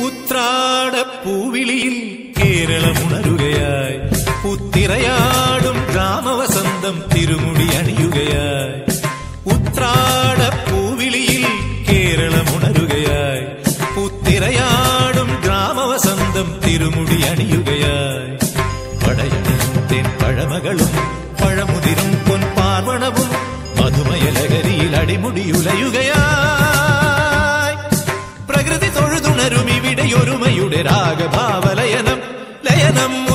ഉത്രാടപ്പൂവിളിയിൽ കേരളമുണരുകയായി പുത്തിറയാടും ഗ്രാമവസന്തം തിരുമുടി അണിയുകയായി ഉത്രാടപ്പൂവിളിയിൽ കേരളമുണരുകയായി പുത്തിറയാടും ഗ്രാമവസന്തം തിരുമുടി അണിയുകയായി പടയണിയും then പഴമകളും പഴമുതിരും പൊൻപാർവണവും മധുമയലകരിയിൽ അടിമുടിയുലയുകയായി പ്രകൃതി തൊഴുതുണരും ഇവിടെ ഒരുമയുടെ രാഗഭാവലയനം ലയനം